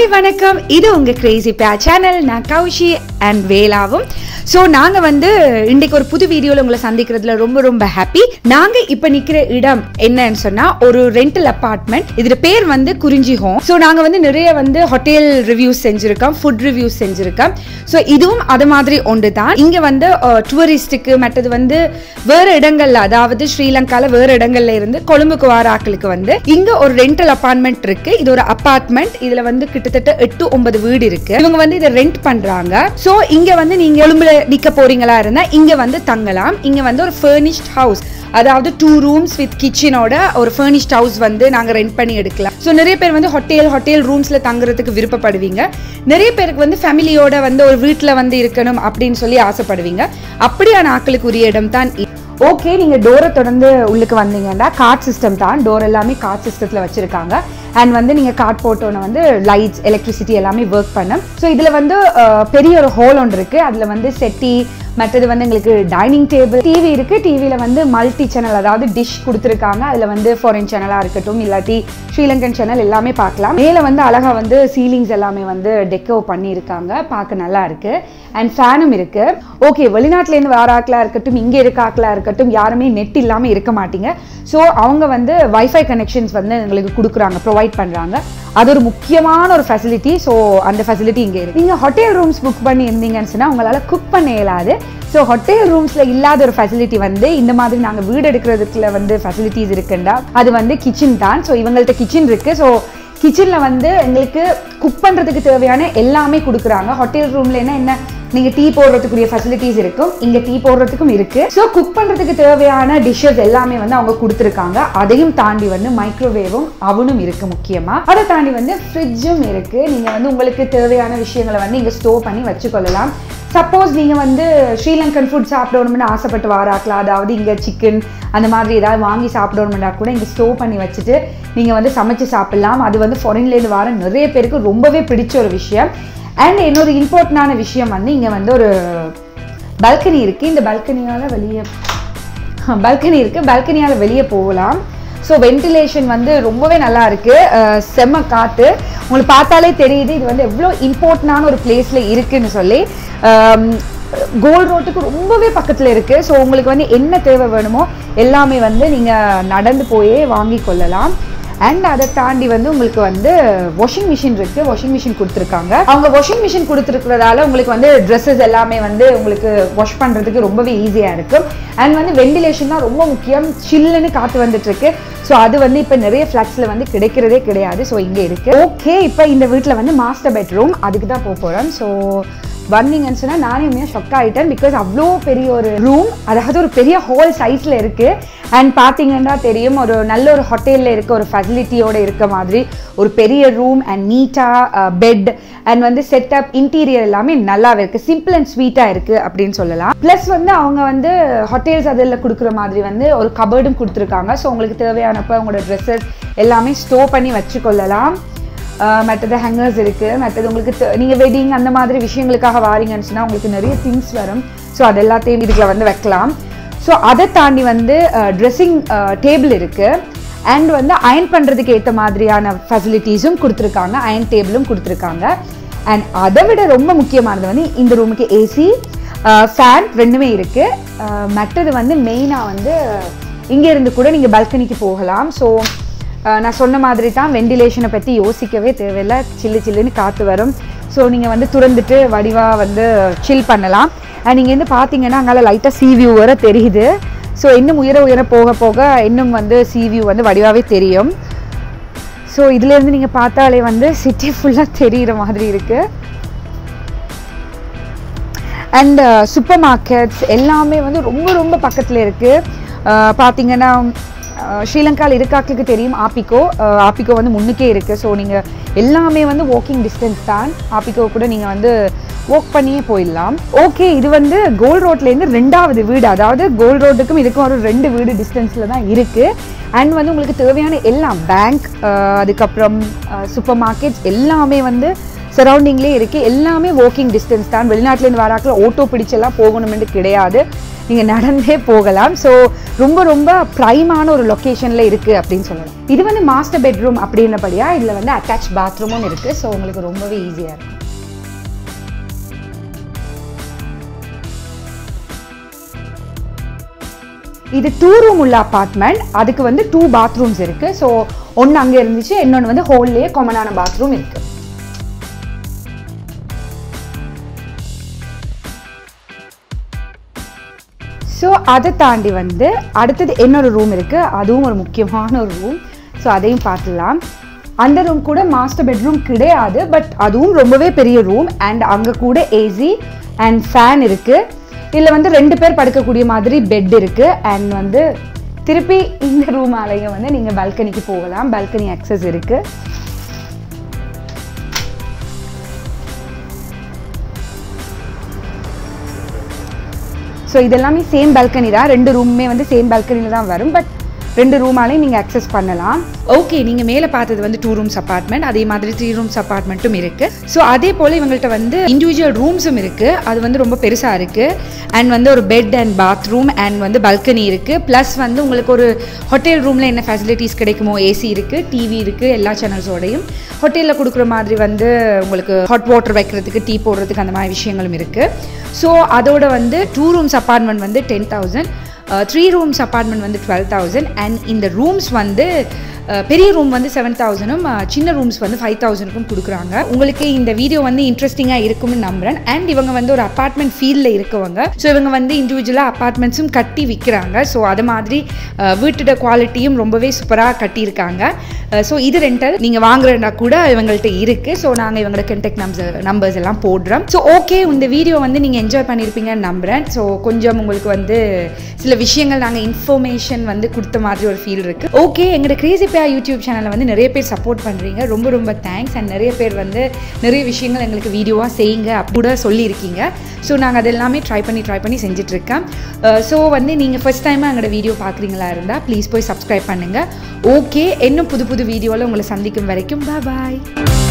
hi வணக்கம் இது உங்க கிரேசி பே சேனல் நான் கௌஷி அண்ட் வேலாவும் ஸோ நாங்க வந்து இன்னைக்கு ஒரு புது வீடியோல உங்களை சந்திக்கிறதுல ரொம்ப ரொம்ப ஹாப்பி நாங்க இப்ப நிக்கிற இடம் என்னன்னு சொன்னா ஒரு ரெண்டல் அபார்ட்மெண்ட் இதுல பேர் வந்து குறிஞ்சி ஹோம் ஸோ நாங்க வந்து நிறைய வந்து ஹோட்டல் ரிவ்யூஸ் செஞ்சிருக்கோம் ஃபுட் ரிவ்யூஸ் செஞ்சிருக்கோம் ஸோ இதுவும் அது மாதிரி ஒன்று தான் இங்க வந்து டூரிஸ்டுக்கு மற்றது வந்து வேற இடங்கள்ல அதாவது ஸ்ரீலங்கால வேற இடங்கள்ல இருந்து கொழும்புக்கு வர ஆட்களுக்கு வந்து இங்க ஒரு ரெண்டல் அபார்ட்மெண்ட் இருக்கு இது ஒரு அபார்ட்மெண்ட் இதுல வந்து கிட்டத்தட்ட எட்டு ஒன்பது வீடு இருக்கு இவங்க வந்து இதை ரெண்ட் பண்றாங்க சோ இங்க வந்து நீங்க கொழும்புல நிக்க போறீங்களா இருந்தா இங்க வந்து தங்கலாம் இங்க வந்து ஒரு ஃபர்னிஷ்ட் ஹவுஸ் அதாவது டூ ரூம்ஸ் வித் கிச்சனோட ஒரு ஃபர்னிஷ்ட் ஹவுஸ் வந்து நாங்க ரெண்ட் பண்ணி எடுக்கலாம் ஸோ நிறைய பேர் வந்து ஹோட்டல் ஹோட்டல் ரூம்ஸ்ல தங்குறதுக்கு விருப்பப்படுவீங்க நிறைய பேருக்கு வந்து ஃபேமிலியோட வந்து ஒரு வீட்டில் வந்து இருக்கணும் அப்படின்னு சொல்லி ஆசைப்படுவீங்க அப்படியான ஆட்களுக்கு உரிய இடம் தான் ஓகே நீங்கள் டோரை தொடர்ந்து உள்ளுக்கு வந்தீங்கன்னா கார்ட் சிஸ்டம் தான் டோர் எல்லாமே கார்ட் சிஸ்டத்தில் வச்சுருக்காங்க அண்ட் வந்து நீங்கள் கார்ட் போட்டோன்னு வந்து லைட்ஸ் எலக்ட்ரிசிட்டி எல்லாமே ஒர்க் பண்ணும் ஸோ இதில் வந்து அஹ், பெரிய ஒரு ஹோல் ஒன்று இருக்குது அதில் வந்து செட்டி மற்றது வந்து எங்களுக்கு டைனிங் டேபிள் டிவி இருக்குது டிவியில் வந்து மல்டி சேனல் அதாவது டிஷ் கொடுத்துருக்காங்க அதில் வந்து ஃபாரின் சேனலாக இருக்கட்டும் இல்லாட்டி ஸ்ரீலங்கன் சேனல் எல்லாமே பார்க்கலாம் மேலே வந்து அழகாக வந்து சீலிங்ஸ் எல்லாமே வந்து டெக்கோ பண்ணியிருக்காங்க பார்க்க நல்லா இருக்கு அண்ட் ஃபேனும் இருக்கு ஓகே வெளிநாட்டிலேருந்து வர ஆக்களாக இருக்கட்டும் இங்கே இருக்க ஆக்களாக இருக்கட்டும் யாருமே நெட் இல்லாமல் இருக்க மாட்டீங்க ஸோ அவங்க வந்து வைஃபை கனெக்ஷன்ஸ் வந்து எங்களுக்கு கொடுக்குறாங்க ப்ரொவைட் பண்ணுறாங்க அது ஒரு முக்கியமான ஒரு ஃபெசிலிட்டி ஸோ அந்த ஃபெசிலிட்டி இங்கே இருக்கு நீங்கள் ஹோட்டல் ரூம்ஸ் புக் பண்ணி இருந்தீங்கன்னு சொன்னால் உங்களால் குக் பண்ண இயலாது ஸோ ஹோட்டல் ரூம்ஸில் இல்லாத ஒரு ஃபெசிலிட்டி வந்து இந்த மாதிரி நாங்கள் வீடு எடுக்கிறதுக்குள்ள வந்து ஃபெசிலிட்டிஸ் இருக்குண்டா அது வந்து கிச்சன் தான் ஸோ இவங்கள்ட்ட கிச்சன் இருக்குது ஸோ கிச்சனில் வந்து எங்களுக்கு குக் பண்ணுறதுக்கு தேவையான எல்லாமே கொடுக்குறாங்க ஹோட்டல் ரூமில் என்ன என்ன நீங்கள் டீ போடுறதுக்குரிய ஃபெசிலிட்டிஸ் இருக்கும் இங்கே டீ போடுறதுக்கும் இருக்குது ஸோ குக் பண்ணுறதுக்கு தேவையான டிஷ்ஷஸ் எல்லாமே வந்து அவங்க கொடுத்துருக்காங்க அதையும் தாண்டி வந்து மைக்ரோவேவும் அவனும் இருக்குது முக்கியமாக அதை தாண்டி வந்து ஃப்ரிட்ஜும் இருக்குது நீங்கள் வந்து உங்களுக்கு தேவையான விஷயங்களை வந்து இங்கே ஸ்டோர் பண்ணி வச்சுக்கொள்ளலாம் சப்போஸ் நீங்கள் வந்து ஸ்ரீலங்கன் ஃபுட் சாப்பிடணும்னு ஆசைப்பட்டு வாராக்கலாம் அதாவது இங்கே சிக்கன் அந்த மாதிரி ஏதாவது வாங்கி சாப்பிடணும்னா கூட இங்கே ஸ்டோர் பண்ணி வச்சுட்டு நீங்கள் வந்து சமைச்சு சாப்பிடலாம் அது வந்து ஃபாரின்லேருந்து வர நிறைய பேருக்கு ரொம்பவே பிடிச்ச ஒரு விஷயம் அண்ட் இன்னொரு இம்பார்ட்டண்டான விஷயம் வந்து இங்கே வந்து ஒரு பால்கனி இருக்குது இந்த பால்கனியால் வெளியே பால்கனி இருக்குது பால்கனியால் வெளியே போகலாம் ஸோ வென்டிலேஷன் வந்து ரொம்பவே நல்லா இருக்கு அஹ் செம்ம காற்று உங்களுக்கு பார்த்தாலே தெரியுது இது வந்து எவ்வளோ இம்பார்ட்டண்டான ஒரு பிளேஸில் இருக்குன்னு சொல்லி கோல்ட் ரோட்டுக்கு ரொம்பவே பக்கத்தில் இருக்குது ஸோ உங்களுக்கு வந்து என்ன தேவை வேணுமோ எல்லாமே வந்து நீங்கள் நடந்து போயே வாங்கி கொள்ளலாம் அண்ட் அதை தாண்டி வந்து உங்களுக்கு வந்து வாஷிங் மிஷின் இருக்கு வாஷிங் மிஷின் கொடுத்துருக்காங்க அவங்க வாஷிங் மிஷின் கொடுத்துருக்கிறதால உங்களுக்கு வந்து ட்ரெஸ்ஸஸ் எல்லாமே வந்து உங்களுக்கு வாஷ் பண்ணுறதுக்கு ரொம்பவே ஈஸியாக இருக்கும் அண்ட் வந்து வெண்டிலேஷன் தான் ரொம்ப முக்கியம் சில்லுன்னு காற்று வந்துட்டு இருக்கு ஸோ அது வந்து இப்போ நிறைய ஃப்ளாட்ஸில் வந்து கிடைக்கிறதே கிடையாது ஸோ இங்கே இருக்கு ஓகே இப்போ இந்த வீட்டில் வந்து மாஸ்டர் பெட்ரூம் அதுக்கு தான் போக போகிறோம் ஸோ வந்தீங்கன்னு சொன்னால் நானே உண்மையாக ஷொக் ஆகிட்டேன் பிகாஸ் அவ்வளோ பெரிய ஒரு ரூம் அதாவது ஒரு பெரிய ஹோல் சைஸில் இருக்குது அண்ட் பார்த்தீங்கன்னா தெரியும் ஒரு நல்ல ஒரு ஹோட்டலில் இருக்க ஒரு ஃபெசிலிட்டியோட இருக்க மாதிரி ஒரு பெரிய ரூம் அண்ட் நீட்டாக பெட் அண்ட் வந்து செட்டப் இன்டீரியர் எல்லாமே நல்லாவே இருக்குது சிம்பிள் அண்ட் ஸ்வீட்டாக இருக்குது அப்படின்னு சொல்லலாம் ப்ளஸ் வந்து அவங்க வந்து ஹோட்டல்ஸ் அதில் கொடுக்குற மாதிரி வந்து ஒரு கபர்டும் கொடுத்துருக்காங்க ஸோ உங்களுக்கு தேவையானப்போ உங்களோட ட்ரெஸ்ஸஸ் எல்லாமே ஸ்டோர் பண்ணி வச்சுக்கொள்ளலாம் ஆஹ் மற்றது ஹேங்கர்ஸ் இருக்குது மற்றது உங்களுக்கு தெ- நீங்க வெட்டிங் அந்த மாதிரி விஷயங்களுக்காக வாரீங்கன்னு சொன்னா உங்களுக்கு நிறைய திங்ஸ் வரும் ஸோ அது எல்லாத்தையும் இதுக்குள்ள வந்து வைக்கலாம் ஸோ அதை தாண்டி வந்து ட்ரெஸ்ஸிங் டேபிள் இருக்குது அண்ட் வந்து அயன் பண்ணுறதுக்கு ஏற்ற மாதிரியான ஃபெசிலிட்டிஸும் கொடுத்துருக்காங்க அயன் டேபிளும் கொடுத்துருக்காங்க அண்ட் அதை விட ரொம்ப முக்கியமானது வந்து இந்த ரூமுக்கு ஏசி ஃபேன் ரெண்டுமே இருக்குது மற்றது வந்து மெயினாக வந்து இங்கே இருந்து கூட நீங்கள் பால்கனிக்கு போகலாம் ஸோ அஹ் நான் சொன்ன மாதிரி தான் வெண்டிலேஷனை பற்றி யோசிக்கவே தேவையில்லை சில்லு சில்லுன்னு காற்று வரும் ஸோ நீங்கள் வந்து துறந்துட்டு வடிவாக வந்து சில் பண்ணலாம் அண்ட் நீங்கள் வந்து பார்த்தீங்கன்னா அங்கால லைட்டாக சி வியூ வர தெரியுது ஸோ இன்னும் உயர உயர போக போக இன்னும் வந்து சி வியூ வந்து வடிவாகவே தெரியும் ஸோ இதுலேருந்து நீங்கள் பார்த்தாலே வந்து சிட்டி ஃபுல்லாக தெரிகிற மாதிரி இருக்குது அண்ட் சூப்பர் மார்க்கெட்ஸ் எல்லாமே வந்து ரொம்ப ரொம்ப பக்கத்தில் இருக்குது பார்த்தீங்கன்னா ஸ்ரீலங்காவில் இருக்காக்களுக்கு தெரியும் ஆப்பிக்கோ அஹ், ஆப்பிக்கோ வந்து முன்னுக்கே இருக்குது ஸோ நீங்கள் எல்லாமே வந்து வாக்கிங் டிஸ்டன்ஸ் தான் ஆப்பிக்கோ கூட நீங்கள் வந்து வாக் பண்ணியே போயிடலாம் ஓகே இது வந்து கோல்ட் ரோட்லேருந்து ரெண்டாவது வீடு அதாவது கோல்ட் ரோட்டுக்கும் இதுக்கும் ஒரு ரெண்டு வீடு டிஸ்டன்ஸில் தான் இருக்குது அண்ட் வந்து உங்களுக்கு தேவையான எல்லாம் பேங்க் அதுக்கப்புறம் சூப்பர் மார்க்கெட்ஸ் எல்லாமே வந்து சரௌண்டிங்லேயே இருக்குது எல்லாமே வாக்கிங் டிஸ்டன்ஸ் தான் வெளிநாட்டிலேருந்து வராக்கில் ஓட்டோ பிடிச்செல்லாம் போகணுமென்று கிடையாது நீங்கள் நடந்தே போகலாம் ஸோ ரொம்ப ரொம்ப ப்ரைமான ஒரு லொக்கேஷனில் இருக்குது அப்படின்னு சொல்லலாம் இது வந்து மாஸ்டர் பெட்ரூம் அப்படின்னபடியா இதில் வந்து அட்டாச் பாத்ரூமும் இருக்குது ஸோ உங்களுக்கு ரொம்பவே ஈஸியாக இருக்கும் இது டூ ரூம் உள்ள அப்பார்ட்மெண்ட் அதுக்கு வந்து டூ பாத்ரூம்ஸ் இருக்கு ஸோ ஒன்று அங்கே இருந்துச்சு இன்னொன்று வந்து ஹோல்லேயே காமனான பாத்ரூம் இருக்கு ஸோ அதை தாண்டி வந்து அடுத்தது இன்னொரு ரூம் இருக்கு அதுவும் ஒரு முக்கியமான ஒரு ரூம் ஸோ அதையும் பார்த்துடலாம் அந்த ரூம் கூட மாஸ்டர் பெட்ரூம் கிடையாது பட் அதுவும் ரொம்பவே பெரிய ரூம் அண்ட் அங்கே கூட ஏசி அண்ட் ஃபேன் இருக்கு இதில் வந்து ரெண்டு பேர் படுக்கக்கூடிய மாதிரி பெட் இருக்கு அண்ட் வந்து திருப்பி இந்த ரூம் ஆலைய வந்து நீங்கள் பால்கனிக்கு போகலாம் பால்கனி அக்சஸ் இருக்கு ஸோ இதெல்லாமே சேம் பால்கனி தான் ரெண்டு ரூமுமே வந்து சேம் பால்கனியில் தான் வரும் பட் ரெண்டு ரூமாலையும் நீங்கள் அக்சஸ் பண்ணலாம் ஓகே நீங்கள் மேலே பார்த்தது வந்து டூ ரூம்ஸ் அப்பார்ட்மெண்ட் அதே மாதிரி த்ரீ ரூம்ஸ் அப்பார்ட்மெண்ட்டும் இருக்குது ஸோ அதே போல் இவங்கள்ட்ட வந்து இண்டிவிஜுவல் ரூம்ஸும் இருக்குது அது வந்து ரொம்ப பெருசாக இருக்குது அண்ட் வந்து ஒரு பெட் அண்ட் பாத்ரூம் அண்ட் வந்து பல்கனி இருக்குது ப்ளஸ் வந்து உங்களுக்கு ஒரு ஹோட்டல் ரூமில் என்ன ஃபெசிலிட்டிஸ் கிடைக்குமோ ஏசி இருக்குது டிவி இருக்குது எல்லா சேனல்ஸோடையும் ஹோட்டலில் கொடுக்குற மாதிரி வந்து உங்களுக்கு ஹாட் வாட்டர் வைக்கிறதுக்கு டீ போடுறதுக்கு அந்த மாதிரி விஷயங்களும் இருக்குது ஸோ அதோட வந்து டூ ரூம்ஸ் அப்பார்ட்மெண்ட் வந்து ten thousand three rooms apartment வந்து டுவெல் தௌசண்ட் அண்ட் இந்த ரூம்ஸ் வந்து அஹ், பெரிய ரூம் வந்து செவன் தௌசண்டும் சின்ன ரூம்ஸ் வந்து ஃபைவ் தௌசண்ட்க்கும் கொடுக்குறாங்க உங்களுக்கு இந்த வீடியோ வந்து இன்ட்ரெஸ்டிங்காக இருக்கும்னு நம்புறேன் அண்ட் இவங்க வந்து ஒரு அப்பார்ட்மெண்ட் ஃபீல்டில் இருக்கவங்க ஸோ இவங்க வந்து இண்டிவிஜுவலாக அப்பார்ட்மெண்ட்ஸும் கட்டி விற்கிறாங்க ஸோ அது மாதிரி அஹ், வீட்டோட குவாலிட்டியும் ரொம்பவே சூப்பராக கட்டியிருக்காங்க ஸோ இது ரெண்டல் நீங்கள் வாங்குறதா கூட இவங்கள்ட்ட இருக்குது ஸோ நாங்கள் இவங்களோட கண்டெக்ட் நம்பர் நம்பர்ஸ் எல்லாம் போடுறோம் ஸோ ஓகே இந்த வீடியோ வந்து நீங்கள் என்ஜாய் பண்ணியிருப்பீங்கன்னு நம்புகிறேன் ஸோ கொஞ்சம் உங்களுக்கு வந்து சில விஷயங்கள் நாங்கள் இன்ஃபர்மேஷன் வந்து கொடுத்த மாதிரி ஒரு ஃபீல் இருக்குது ஓகே எங்களோட கிரேசி பே யூடியூப் சேனலை வந்து நிறைய பேர் சப்போர்ட் பண்ணுறீங்க ரொம்ப ரொம்ப தேங்க்ஸ் அண்ட் நிறைய பேர் வந்து நிறைய விஷயங்கள் எங்களுக்கு வீடியோவாக செய்யுங்க அப்படி கூட சொல்லியிருக்கீங்க ஸோ நாங்கள் அது எல்லாமே ட்ரை பண்ணி ட்ரை பண்ணி செஞ்சிட்ருக்கோம் ஸோ வந்து நீங்கள் ஃபர்ஸ்ட் டைமாக எங்களோட வீடியோ பார்க்குறீங்களா இருந்தால் ப்ளீஸ் போய் சப்ஸ்கிரைப் பண்ணுங்கள் ஓகே இன்னும் புது புது வீடியோவில் உங்களை சந்திக்கும் வரைக்கும் பாய்